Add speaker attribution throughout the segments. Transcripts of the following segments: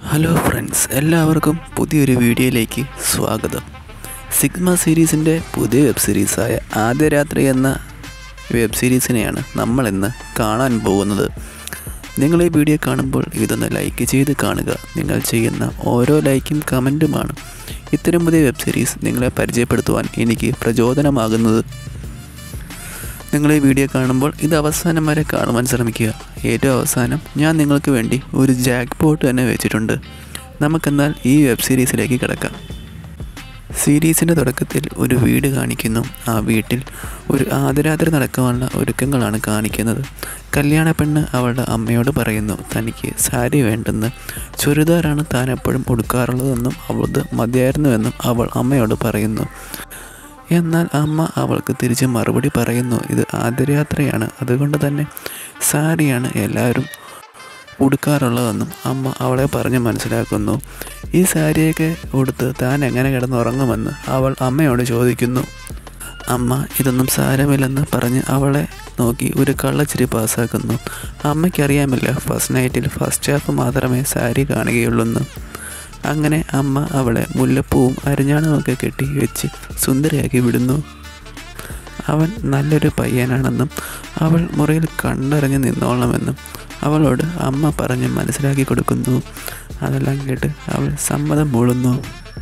Speaker 1: hello friends എല്ലാവർക്കും പുതിയൊരു വീഡിയോയിലേക്ക് സ്വാഗതം സിഗ്മ സീരീസിൻ്റെ പുതിയ വെബ് സീരീസായ ആദ്യ രാത്രി എന്ന വെബ് സീരീസിനെയാണ് നമ്മൾ ഇന്ന് കാണാൻ പോകുന്നത് നിങ്ങൾ ഈ വീഡിയോ കാണുമ്പോൾ ഇതൊന്ന് ലൈക്ക് ചെയ്ത് കാണുക നിങ്ങൾ ചെയ്യുന്ന ഓരോ ലൈക്കും കമൻറ്റുമാണ് ഇത്തരം പുതിയ വെബ് സീരീസ് നിങ്ങളെ പരിചയപ്പെടുത്തുവാൻ എനിക്ക് പ്രചോദനമാകുന്നത് നിങ്ങൾ ഈ വീഡിയോ കാണുമ്പോൾ ഇത് അവസാനം വരെ കാണുവാൻ ശ്രമിക്കുക ഏറ്റവും അവസാനം ഞാൻ നിങ്ങൾക്ക് വേണ്ടി ഒരു ജാക്ക് പോട്ട് തന്നെ വെച്ചിട്ടുണ്ട് നമുക്കെന്നാൽ ഈ വെബ് സീരീസിലേക്ക് കിടക്കാം സീരീസിൻ്റെ തുടക്കത്തിൽ ഒരു വീട് കാണിക്കുന്നു ആ വീട്ടിൽ ഒരു ആദരാത്രി നടക്കാനുള്ള ഒരുക്കങ്ങളാണ് കാണിക്കുന്നത് കല്യാണ പെണ്ണ് അവളുടെ അമ്മയോട് പറയുന്നു തനിക്ക് സാരി വേണ്ടെന്ന് ചുരിദാറാണ് താൻ എപ്പോഴും ഉടുക്കാറുള്ളതെന്നും അവളത് മതിയായിരുന്നുവെന്നും അവൾ അമ്മയോട് പറയുന്നു എന്നാൽ അമ്മ അവൾക്ക് തിരിച്ച് മറുപടി പറയുന്നു ഇത് ആദ്യയാത്രയാണ് അതുകൊണ്ട് തന്നെ സാരിയാണ് എല്ലാവരും ഉടുക്കാറുള്ളതെന്നും അമ്മ അവളെ പറഞ്ഞ് മനസ്സിലാക്കുന്നു ഈ സാരിയൊക്കെ ഉടുത്ത് താൻ എങ്ങനെ കിടന്നുറങ്ങുമെന്ന് അവൾ അമ്മയോട് ചോദിക്കുന്നു അമ്മ ഇതൊന്നും സാരമില്ലെന്ന് പറഞ്ഞ് അവളെ നോക്കി ഒരു കള്ളച്ചിരി പാസ്സാക്കുന്നു അമ്മയ്ക്കറിയാമില്ല ഫസ്റ്റ് നൈറ്റിൽ ഫസ്റ്റ് ഹാഫ് മാത്രമേ സാരി കാണുകയുള്ളൂന്ന് അങ്ങനെ അമ്മ അവളെ മുല്ലപ്പൂവും അരിഞ്ഞാണമൊക്കെ കെട്ടി വെച്ച് സുന്ദരിയാക്കി വിടുന്നു അവൻ നല്ലൊരു പയ്യനാണെന്നും അവൾ മുറിയിൽ കണ്ടറിഞ്ഞ് നിന്നോളണമെന്നും അവളോട് അമ്മ പറഞ്ഞ് മനസ്സിലാക്കി കൊടുക്കുന്നു അതെല്ലാം കേട്ട് അവൾ സമ്മതം മൂളുന്നു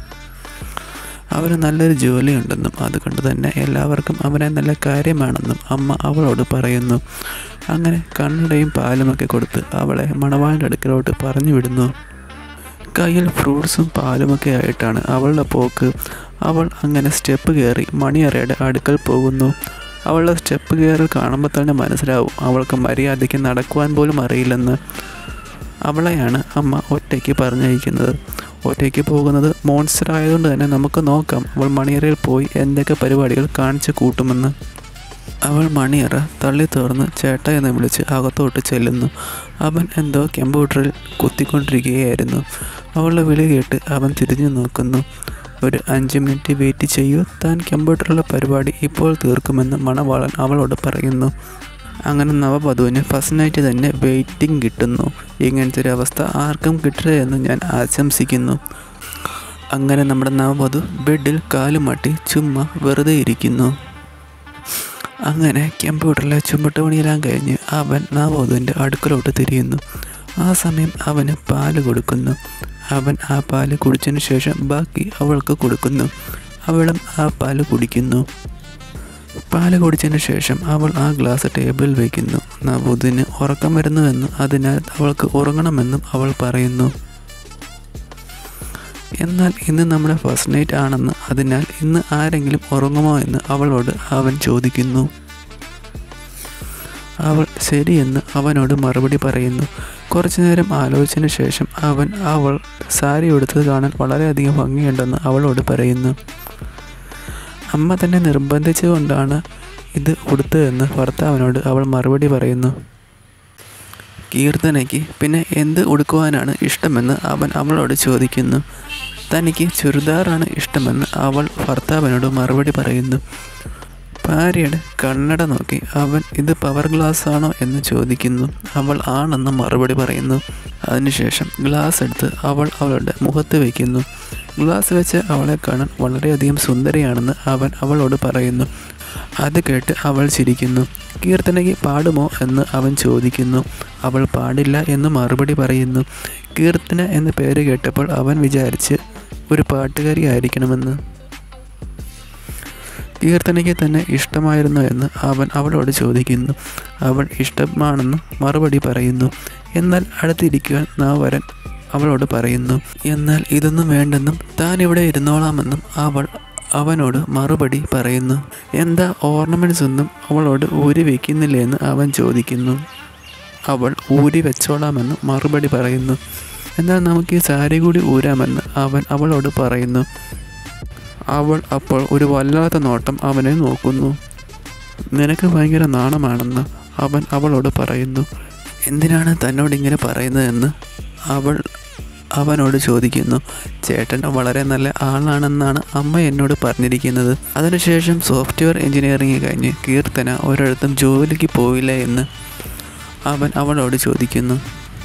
Speaker 1: അവന് നല്ലൊരു ജോലിയുണ്ടെന്നും അതുകൊണ്ട് തന്നെ എല്ലാവർക്കും അവനെ നല്ല കാര്യമാണെന്നും അമ്മ അവളോട് പറയുന്നു അങ്ങനെ കണ്ണടയും പാലുമൊക്കെ കൊടുത്ത് അവളെ മണവാളിൻ്റെ അടുക്കലോട്ട് പറഞ്ഞു വിടുന്നു കയ്യിൽ ഫ്രൂട്ട്സും പാലുമൊക്കെ ആയിട്ടാണ് അവളുടെ പോക്ക് അവൾ അങ്ങനെ സ്റ്റെപ്പ് കയറി മണിയറയുടെ അടുക്കൽ പോകുന്നു അവളുടെ സ്റ്റെപ്പ് കയറി കാണുമ്പോൾ തന്നെ മനസ്സിലാവും അവൾക്ക് മര്യാദയ്ക്ക് നടക്കുവാൻ പോലും അറിയില്ലെന്ന് അവളെയാണ് അമ്മ ഒറ്റയ്ക്ക് പറഞ്ഞയക്കുന്നത് ഒറ്റയ്ക്ക് പോകുന്നത് മോൺസ്റ്റർ ആയതുകൊണ്ട് തന്നെ നമുക്ക് നോക്കാം അവൾ മണിയറയിൽ പോയി എന്തൊക്കെ പരിപാടികൾ കാണിച്ചു കൂട്ടുമെന്ന് അവൾ മണിയറ തള്ളി തുറന്ന് ചേട്ട എന്ന് വിളിച്ച് അകത്തോട്ട് ചെല്ലുന്നു അവൻ എന്തോ കമ്പ്യൂട്ടറിൽ കുത്തിക്കൊണ്ടിരിക്കുകയായിരുന്നു അവളുടെ വിളി കേട്ട് അവൻ തിരിഞ്ഞു നോക്കുന്നു ഒരു അഞ്ച് മിനിറ്റ് വെയിറ്റ് ചെയ്യൂ താൻ കമ്പ്യൂട്ടറിലെ പരിപാടി ഇപ്പോൾ തീർക്കുമെന്ന് മണവാളൻ അവളോട് പറയുന്നു അങ്ങനെ നവവധുവിന് ഫസ്റ്റ് നൈറ്റ് തന്നെ വെയിറ്റിംഗ് കിട്ടുന്നു ഇങ്ങനത്തെ ഒരു അവസ്ഥ ആർക്കും കിട്ടരുത് എന്ന് ഞാൻ ആശംസിക്കുന്നു അങ്ങനെ നമ്മുടെ നവവധു ബെഡിൽ കാലുമാട്ടി ചുമ്മാ വെറുതെ ഇരിക്കുന്നു അങ്ങനെ കമ്പ്യൂട്ടറിലെ ചുമട്ടുപണിയെല്ലാം കഴിഞ്ഞ് അവൻ നവവധുവിൻ്റെ അടുക്കലോട്ട് തിരിയുന്നു ആ സമയം അവന് പാല് കൊടുക്കുന്നു അവൻ ആ പാല് കുടിച്ചതിന് ശേഷം ബാക്കി അവൾക്ക് കൊടുക്കുന്നു അവളും ആ പാല് കുടിക്കുന്നു പാല് കുടിച്ചതിന് ശേഷം അവൾ ആ ഗ്ലാസ് ടേബിളിൽ വയ്ക്കുന്നു നവൂദിന് ഉറക്കം വരുന്നുവെന്നും അതിനാൽ അവൾക്ക് ഉറങ്ങണമെന്നും അവൾ പറയുന്നു എന്നാൽ ഇന്ന് നമ്മുടെ ഫസ്റ്റ് നൈറ്റ് ആണെന്ന് അതിനാൽ ഇന്ന് ആരെങ്കിലും ഉറങ്ങുമോ എന്ന് അവളോട് അവൻ ചോദിക്കുന്നു അവൾ ശരിയെന്ന് അവനോട് മറുപടി പറയുന്നു കുറച്ചു നേരം ആലോചിച്ചതിന് ശേഷം അവൻ അവൾ സാരി ഉടുത്തത് കാണാൻ വളരെയധികം ഭംഗിയുണ്ടെന്ന് അവളോട് പറയുന്നു അമ്മ തന്നെ നിർബന്ധിച്ചുകൊണ്ടാണ് ഇത് ഉടുത്തതെന്ന് ഭർത്താവിനോട് അവൾ മറുപടി പറയുന്നു കീർത്തനയ്ക്ക് പിന്നെ എന്ത് ഉടുക്കുവാനാണ് ഇഷ്ടമെന്ന് അവൻ അവളോട് ചോദിക്കുന്നു തനിക്ക് ചുരിദാറാണ് ഇഷ്ടമെന്ന് അവൾ ഭർത്താവിനോട് മറുപടി പറയുന്നു ഭാര്യയുടെ കണ്ണട നോക്കി അവൻ ഇത് പവർ ഗ്ലാസ് ആണോ എന്ന് ചോദിക്കുന്നു അവൾ ആണെന്ന് മറുപടി പറയുന്നു അതിനുശേഷം ഗ്ലാസ് എടുത്ത് അവൾ അവളുടെ മുഖത്ത് വയ്ക്കുന്നു ഗ്ലാസ് വെച്ച് അവളെ കാണാൻ വളരെയധികം സുന്ദരിയാണെന്ന് അവൻ അവളോട് പറയുന്നു അത് കേട്ട് അവൾ ചിരിക്കുന്നു കീർത്തനയ്ക്ക് പാടുമോ എന്ന് അവൻ ചോദിക്കുന്നു അവൾ പാടില്ല എന്ന് മറുപടി പറയുന്നു കീർത്തന എന്ന പേര് കേട്ടപ്പോൾ അവൻ വിചാരിച്ച് ഒരു പാട്ടുകാരി ആയിരിക്കണമെന്ന് കീർത്തനയ്ക്ക് തന്നെ ഇഷ്ടമായിരുന്നു എന്ന് അവൻ അവളോട് ചോദിക്കുന്നു അവൾ ഇഷ്ടമാണെന്ന് മറുപടി പറയുന്നു എന്നാൽ അടുത്തിരിക്കുവാൻ നാവരൻ അവളോട് പറയുന്നു എന്നാൽ ഇതൊന്നും വേണ്ടെന്നും താൻ ഇവിടെ ഇരുന്നോളാമെന്നും അവൾ അവനോട് മറുപടി പറയുന്നു എന്താ ഓർണമെൻറ്റ്സ് ഒന്നും അവളോട് ഊരി വയ്ക്കുന്നില്ലേ എന്ന് അവൻ ചോദിക്കുന്നു അവൾ ഊരി വെച്ചോളാമെന്ന് മറുപടി പറയുന്നു എന്നാൽ നമുക്ക് ഈ സാരി കൂടി ഊരാമെന്ന് അവൻ അവളോട് പറയുന്നു അവൾ അപ്പോൾ ഒരു വല്ലാത്ത നോട്ടം അവനെ നോക്കുന്നു നിനക്ക് ഭയങ്കര നാണമാണെന്ന് അവൻ അവളോട് പറയുന്നു എന്തിനാണ് തന്നോട് ഇങ്ങനെ പറയുന്നതെന്ന് അവൾ അവനോട് ചോദിക്കുന്നു ചേട്ടൻ വളരെ നല്ല ആളാണെന്നാണ് അമ്മ എന്നോട് പറഞ്ഞിരിക്കുന്നത് അതിനുശേഷം സോഫ്റ്റ്വെയർ എഞ്ചിനീയറിംഗ് കഴിഞ്ഞ് കീർത്തന ഒരിടത്തും ജോലിക്ക് പോയില്ല എന്ന് അവൻ അവളോട് ചോദിക്കുന്നു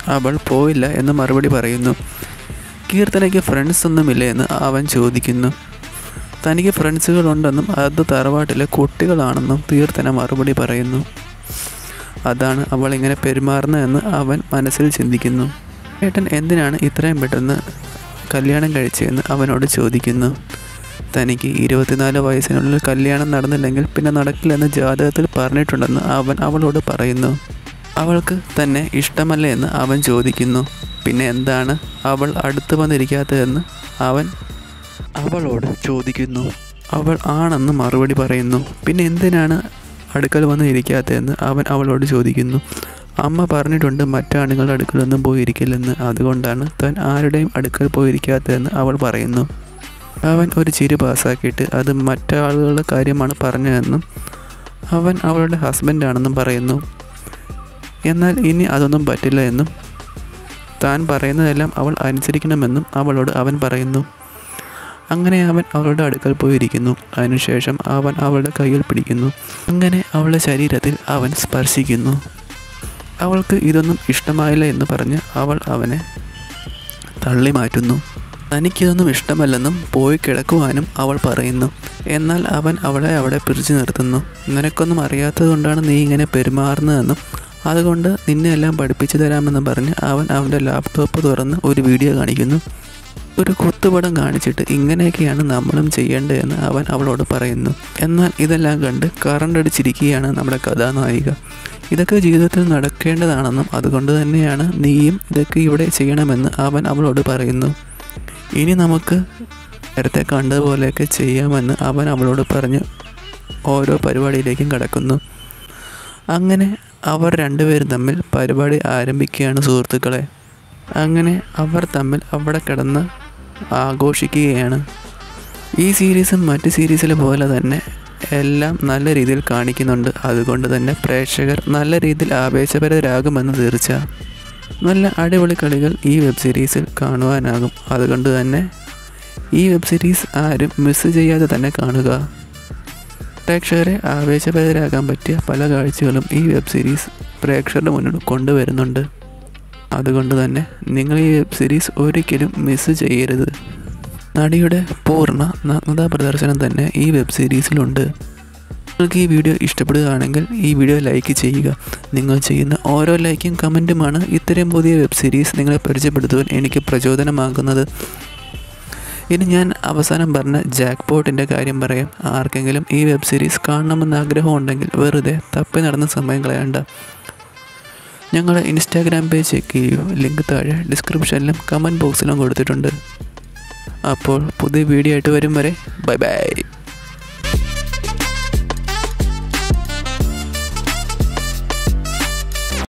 Speaker 1: അവൾ പോയില്ല എന്ന് മറുപടി പറയുന്നു കീർത്തനയ്ക്ക് ഫ്രണ്ട്സ് ഒന്നുമില്ല എന്ന് അവൻ ചോദിക്കുന്നു തനിക്ക് ഫ്രണ്ട്സുകളുണ്ടെന്നും അത് തറവാട്ടിലെ കുട്ടികളാണെന്നും കീർത്തന മറുപടി പറയുന്നു അതാണ് അവൾ ഇങ്ങനെ പെരുമാറുന്നതെന്ന് അവൻ മനസ്സിൽ ചിന്തിക്കുന്നു ഏട്ടൻ എന്തിനാണ് ഇത്രയും പെട്ടെന്ന് കല്യാണം കഴിച്ചതെന്ന് അവനോട് ചോദിക്കുന്നു തനിക്ക് ഇരുപത്തിനാല് വയസ്സിനുള്ളിൽ കല്യാണം നടന്നില്ലെങ്കിൽ പിന്നെ നടക്കില്ലെന്ന് ജാതകത്തിൽ പറഞ്ഞിട്ടുണ്ടെന്ന് അവൻ അവളോട് പറയുന്നു അവൾക്ക് തന്നെ ഇഷ്ടമല്ല എന്ന് അവൻ ചോദിക്കുന്നു പിന്നെ എന്താണ് അവൾ അടുത്ത് വന്നിരിക്കാത്തതെന്ന് അവൻ അവളോട് ചോദിക്കുന്നു അവൾ ആണെന്ന് മറുപടി പറയുന്നു പിന്നെ എന്തിനാണ് അടുക്കൽ വന്ന് ഇരിക്കാത്തതെന്ന് അവൻ അവളോട് ചോദിക്കുന്നു അമ്മ പറഞ്ഞിട്ടുണ്ട് മറ്റാണുങ്ങളുടെ അടുക്കലൊന്നും പോയിരിക്കില്ലെന്ന് അതുകൊണ്ടാണ് താൻ ആരുടെയും അടുക്കൽ പോയിരിക്കാത്തതെന്ന് അവൾ പറയുന്നു അവൻ ഒരു ചിരി പാസ്സാക്കിയിട്ട് അത് മറ്റാളുകളുടെ കാര്യമാണ് പറഞ്ഞതെന്നും അവൻ അവളുടെ ഹസ്ബൻഡാണെന്നും പറയുന്നു എന്നാൽ ഇനി അതൊന്നും പറ്റില്ല എന്നും താൻ പറയുന്നതെല്ലാം അവൾ അനുസരിക്കണമെന്നും അവളോട് അവൻ പറയുന്നു അങ്ങനെ അവൻ അവളുടെ അടുക്കൽ പോയിരിക്കുന്നു അതിനുശേഷം അവൻ അവളുടെ കയ്യിൽ പിടിക്കുന്നു അങ്ങനെ അവളുടെ ശരീരത്തിൽ അവൻ സ്പർശിക്കുന്നു അവൾക്ക് ഇതൊന്നും ഇഷ്ടമായില്ല എന്ന് പറഞ്ഞ് അവൾ അവനെ തള്ളി മാറ്റുന്നു തനിക്കിതൊന്നും ഇഷ്ടമല്ലെന്നും പോയി കിടക്കുവാനും അവൾ പറയുന്നു എന്നാൽ അവൻ അവളെ അവിടെ പിടിച്ചു നിർത്തുന്നു നിനക്കൊന്നും അറിയാത്തതുകൊണ്ടാണ് നീ ഇങ്ങനെ പെരുമാറുന്നതെന്നും അതുകൊണ്ട് നിന്നെ എല്ലാം പഠിപ്പിച്ചു തരാമെന്ന് പറഞ്ഞ് അവൻ അവൻ്റെ ലാപ്ടോപ്പ് തുറന്ന് ഒരു വീഡിയോ കാണിക്കുന്നു ഒരു കുത്തുപടം കാണിച്ചിട്ട് ഇങ്ങനെയൊക്കെയാണ് നമ്മളും ചെയ്യേണ്ടതെന്ന് അവൻ അവളോട് പറയുന്നു എന്നാൽ ഇതെല്ലാം കണ്ട് കറണ്ട് അടിച്ചിരിക്കുകയാണ് നമ്മുടെ കഥാനായിക ഇതൊക്കെ ജീവിതത്തിൽ നടക്കേണ്ടതാണെന്നും അതുകൊണ്ട് തന്നെയാണ് നീയും ഇതൊക്കെ ഇവിടെ ചെയ്യണമെന്ന് അവൻ അവളോട് പറയുന്നു ഇനി നമുക്ക് നേരത്തെ കണ്ടതുപോലെയൊക്കെ ചെയ്യാമെന്ന് അവൻ അവളോട് പറഞ്ഞ് ഓരോ പരിപാടിയിലേക്കും കടക്കുന്നു അങ്ങനെ അവർ രണ്ടുപേരും തമ്മിൽ പരിപാടി ആരംഭിക്കുകയാണ് സുഹൃത്തുക്കളെ അങ്ങനെ അവർ തമ്മിൽ അവിടെ കിടന്ന് ആഘോഷിക്കുകയാണ് ഈ സീരീസും മറ്റ് സീരീസിലെ പോലെ തന്നെ എല്ലാം നല്ല രീതിയിൽ കാണിക്കുന്നുണ്ട് അതുകൊണ്ട് തന്നെ പ്രേക്ഷകർ നല്ല രീതിയിൽ ആവേശപരരാകുമെന്ന് തീർച്ച നല്ല അടിപൊളി കളികൾ ഈ വെബ് സീരീസിൽ കാണുവാനാകും അതുകൊണ്ട് തന്നെ ഈ വെബ് സീരീസ് ആരും മിസ് ചെയ്യാതെ തന്നെ കാണുക പ്രേക്ഷകരെ ആവേശഭരിതരാകാൻ പറ്റിയ പല കാഴ്ചകളും ഈ വെബ് സീരീസ് പ്രേക്ഷകരുടെ മുന്നിൽ കൊണ്ടുവരുന്നുണ്ട് അതുകൊണ്ട് തന്നെ നിങ്ങൾ ഈ വെബ് സീരീസ് ഒരിക്കലും മിസ് ചെയ്യരുത് നടിയുടെ പൂർണ്ണ നഗ്നതാ പ്രദർശനം തന്നെ ഈ വെബ് സീരീസിലുണ്ട് നിങ്ങൾക്ക് ഈ വീഡിയോ ഇഷ്ടപ്പെടുകയാണെങ്കിൽ ഈ വീഡിയോ ലൈക്ക് ചെയ്യുക നിങ്ങൾ ചെയ്യുന്ന ഓരോ ലൈക്കും കമൻറ്റുമാണ് ഇത്തരം പുതിയ വെബ് സീരീസ് നിങ്ങളെ പരിചയപ്പെടുത്തുവാൻ എനിക്ക് പ്രചോദനമാകുന്നത് ഇനി ഞാൻ അവസാനം പറഞ്ഞ ജാക്ക് പോട്ടിൻ്റെ കാര്യം പറയാം ആർക്കെങ്കിലും ഈ വെബ് സീരീസ് കാണണമെന്ന് ആഗ്രഹമുണ്ടെങ്കിൽ വെറുതെ തപ്പി നടന്ന സമയം കളയണ്ട ഞങ്ങളുടെ ഇൻസ്റ്റാഗ്രാം പേജ് ചെക്ക് ചെയ്യൂ ലിങ്ക് താഴെ ഡിസ്ക്രിപ്ഷനിലും കമൻറ്റ് ബോക്സിലും കൊടുത്തിട്ടുണ്ട് അപ്പോൾ പുതിയ വീഡിയോ ആയിട്ട് വരും വരെ ബൈ ബൈ